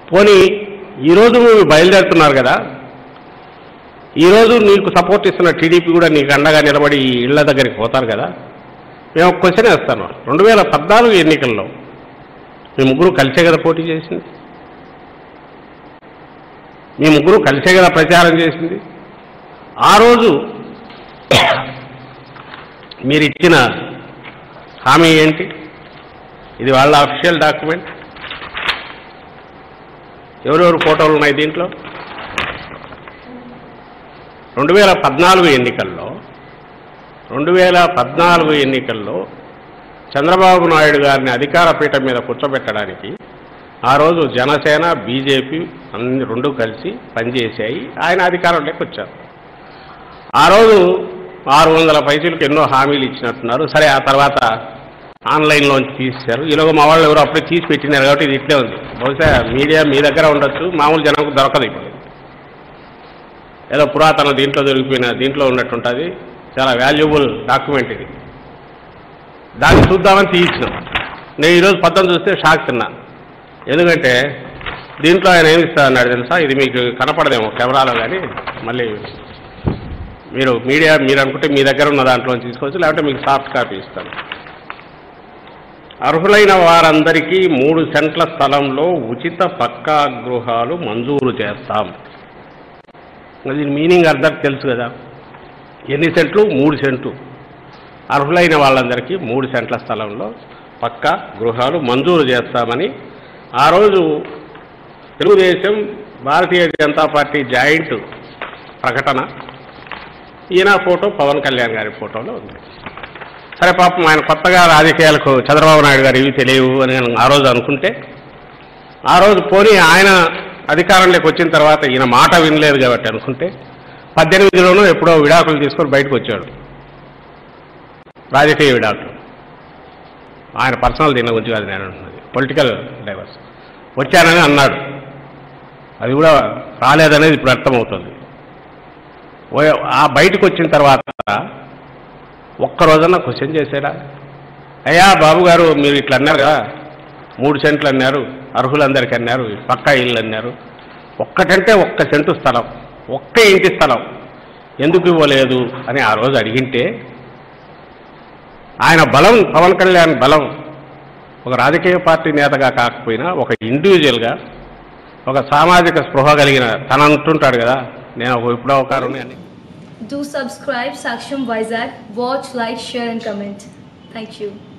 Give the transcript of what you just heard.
పోనీ ఈరోజు మీరు బయలుదేరుతున్నారు కదా ఈరోజు నీకు సపోర్ట్ ఇస్తున్న టీడీపీ కూడా నీకు అండగా నిలబడి ఈ ఇళ్ల దగ్గరికి పోతారు కదా మేము ఒక క్వశ్చన్ వేస్తాను రెండు వేల పద్నాలుగు ఎన్నికల్లో మీ ముగ్గురు కలిసే కదా పోటీ చేసింది మీ ముగ్గురు కలిసే కదా ప్రచారం చేసింది ఆ రోజు మీరు ఇచ్చిన హామీ ఏంటి ఇది వాళ్ళ అఫీషియల్ డాక్యుమెంట్ ఎవరెవరు ఫోటోలు ఉన్నాయి దీంట్లో రెండు వేల పద్నాలుగు ఎన్నికల్లో రెండు వేల పద్నాలుగు ఎన్నికల్లో చంద్రబాబు నాయుడు గారిని అధికార పీఠం మీద కూర్చోబెట్టడానికి ఆ రోజు జనసేన బీజేపీ అన్ని రెండు కలిసి పనిచేశాయి ఆయన అధికారంలోకి వచ్చారు ఆ రోజు ఆరు వందల పైసలకు ఎన్నో హామీలు ఇచ్చినట్టున్నారు సరే ఆ తర్వాత ఆన్లైన్లోంచి తీసేశారు ఈలోగా మా వాళ్ళు ఎవరో అప్పుడే తీసి పెట్టినారు కాబట్టి ఇది ఇట్లే ఉంది బహుశా మీడియా మీ దగ్గర ఉండొచ్చు మామూలు జనంకు దొరకదు ఇప్పుడు ఏదో పురాతన దీంట్లో దొరికిపోయిన దీంట్లో ఉన్నట్టుంటుంది చాలా వాల్యుబుల్ డాక్యుమెంట్ ఇది దాన్ని చూద్దామని తీయించినాం నేను ఈరోజు పద్దం చూస్తే షాక్ తిన్నా ఎందుకంటే దీంట్లో ఆయన ఏమి ఇస్తా అన్నాడు తెలుసా ఇది మీకు కనపడదేమో కెమెరాలో కానీ మళ్ళీ మీరు మీడియా మీరు అనుకుంటే మీ దగ్గర ఉన్న దాంట్లో తీసుకోవచ్చు లేకపోతే మీకు సాఫ్ట్ కాపీ ఇస్తాను అర్హులైన వారందరికీ మూడు సెంట్ల స్థలంలో ఉచిత పక్కా గృహాలు మంజూరు చేస్తాం దీని మీనింగ్ అర్థం తెలుసు కదా ఎన్ని సెంట్లు మూడు సెంట్లు అర్హులైన వాళ్ళందరికీ మూడు సెంట్ల స్థలంలో పక్కా గృహాలు మంజూరు చేస్తామని ఆ రోజు తెలుగుదేశం భారతీయ జనతా పార్టీ జాయింట్ ప్రకటన ఈయన ఫోటో పవన్ కళ్యాణ్ గారి ఫోటోలో ఉంది సరే పాపం ఆయన కొత్తగా రాజకీయాలకు చంద్రబాబు నాయుడు గారు ఇవి తెలియవు అని నేను ఆ రోజు అనుకుంటే ఆ రోజు పోనీ ఆయన అధికారంలోకి వచ్చిన తర్వాత ఈయన మాట వినలేదు కాబట్టి అనుకుంటే పద్దెనిమిదిలోనూ ఎప్పుడో విడాకులు తీసుకొని బయటకు వచ్చాడు రాజకీయ విడాకులు ఆయన పర్సనల్ దీని గురించి కాదు నేను అంటున్నది పొలిటికల్ డైవర్స్ వచ్చానని అన్నాడు అది కూడా రాలేదనేది ఇప్పుడు అర్థమవుతుంది ఓ- ఆ బయటకు వచ్చిన తర్వాత ఒక్క రోజన్నా క్వశ్చన్ చేశాడా అయ్యా బాబు గారు మీరు ఇట్లా అన్నారు కదా మూడు సెంట్లు అన్నారు అర్హులందరికీ అన్నారు పక్కా ఇల్లు అన్నారు ఒక్కటంటే ఒక్క సెంటు స్థలం ఒక్క ఇంటి స్థలం ఎందుకు ఇవ్వలేదు అని ఆ రోజు అడిగింటే ఆయన బలం పవన్ కళ్యాణ్ బలం ఒక రాజకీయ పార్టీ నేతగా కాకపోయినా ఒక ఇండివిజువల్గా ఒక సామాజిక స్పృహ కలిగిన తన అంటుంటాడు కదా నేను ఒక విప్లవకారుని అని Do subscribe Saksham Vizag. Watch, like, share, and comment. Thank you.